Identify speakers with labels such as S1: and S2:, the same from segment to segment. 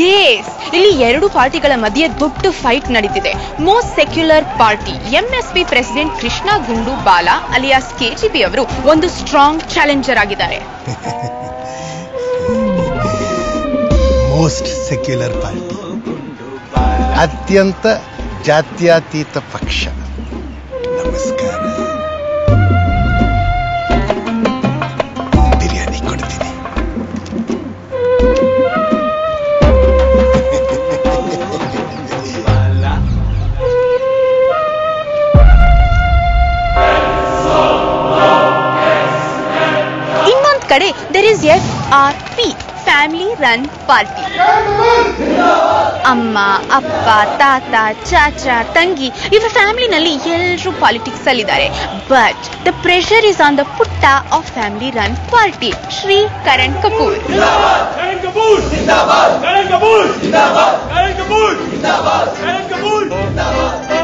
S1: Yes ಇಲ್ಲಿ ಎರಡು ಪಾರ್ಟಿಗಳ ಮಧ್ಯೆ ದೊಡ್ಡ ಫೈಟ್ ನಡೀತಿದೆ most secular party MSP president Krishna Gundu Bala alias KGB ಅವರು ಒಂದು ಸ್ಟ್ರಾಂಗ್ ಚಾಲೆಂಜರ್ ಆಗಿದ್ದಾರೆ
S2: ಮೋಸ್ಟ್ ಸೆಕ್ಯುಲರ್ ಪಾರ್ಟಿ ಅತ್ಯಂತ ಜಾತ್ಯತೀತ ಪಕ್ಷ ನಮಸ್ಕಾರ ಬಿರಿಯಾನಿ ಕೊಡ್ತೀನಿ
S1: ಇನ್ನೊಂದ್ ಕಡೆ there is F R P family run party ಅಮ್ಮ ಅಪ್ಪ ತಾತ ಚಾಚಾ ತಂಗಿ ಇವರ ಫ್ಯಾಮಿಲಿನಲ್ಲಿ ಎಲ್ಲರೂ ಪಾಲಿಟಿಕ್ಸ್ ಅಲ್ಲಿದ್ದಾರೆ but the pressure is on the ಪುಟ್ಟ of family run party Shri Karan Kapoor
S3: Karan Kapoor! Zindabad! Karan Kapoor! Zindabad! Karan Kapoor! Zindabad! Karan Kapoor!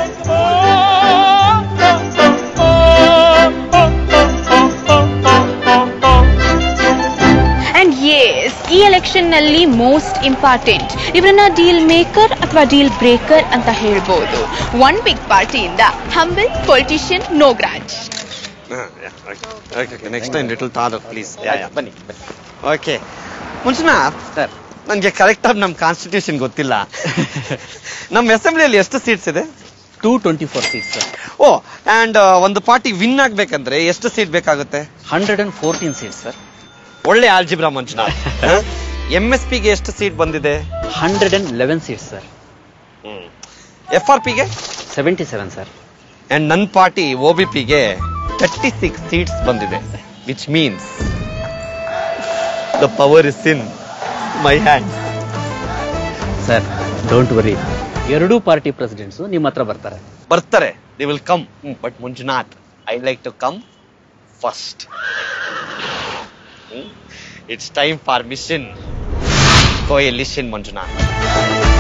S1: And yes ಈ ಎಲೆಕ್ಷನ್ ನಲ್ಲಿ ಮೋಸ್ಟ್ ಇಂಪಾರ್ಟೆಂಟ್ ಇವರನ್ನ ಡೀಲ್ ಮೇಕರ್ ಅಥವಾ ಡೀಲ್ ಬ್ರೇಕರ್ ಅಂತ ಹೇಳ್ಬೋದು one big ಪಾರ್ಟಿಯಿಂದ humble politician Nagraj
S4: next time little ತಾದರ್ please
S5: ಬನ್ನಿ ಬನ್ನಿ
S4: ಓಕೆ ಮುಂಚೆನಾ
S5: ಸರ್
S4: ನನಗೆ ಕರೆಕ್ಟಾಗಿ ನಮ್ಮ ಕಾನ್ಸ್ಟಿಟ್ಯೂಷನ್ ಗೊತ್ತಿಲ್ಲ ನಮ್ಮ ಅಸೆಂಬ್ಲಿಯಲ್ಲಿ ಎಷ್ಟು ಸೀಟ್ಸ್ ಇದೆ
S5: two twenty four seats sir
S4: oh and ಒಂದು ಪಾರ್ಟಿ ವಿನ್ ಆಗ್ಬೇಕಂದ್ರೆ ಎಷ್ಟು ಸೀಟ್ ಬೇಕಾಗುತ್ತೆ
S5: hundred and fourteen seats sir
S4: ಒಳ್ಳೆ ಆಲ್ಜಿಬ್ರಾ ಮಂಜುನಾಥ್ ಎಂ ಎಸ್ ಪಿಗೆ ಎಷ್ಟು ಸೀಟ್ ಬಂದಿದೆ
S5: hundred and eleven seats sir
S4: F R ಪಿಗೆ
S5: ಸೆವೆಂಟಿ ಸೆವೆನ್ ಸರ್
S4: ಅಂಡ್ ನನ್ನ ಪಾರ್ಟಿ ಒ ಬಿ ಪಿಗೆ ತರ್ಟಿ ಸಿಕ್ಸ್ ಸೀಟ್ಸ್ ಬಂದಿದೆ which means the power is in my hand
S5: sir don't worry ಎರಡೂ party presidents ನಿಮ್ಮ ಹತ್ರ ಬರ್ತಾರೆ
S4: ಬರ್ತಾರೆ they will come but Manjunath I like to come first it's time for mission coalition Manjunath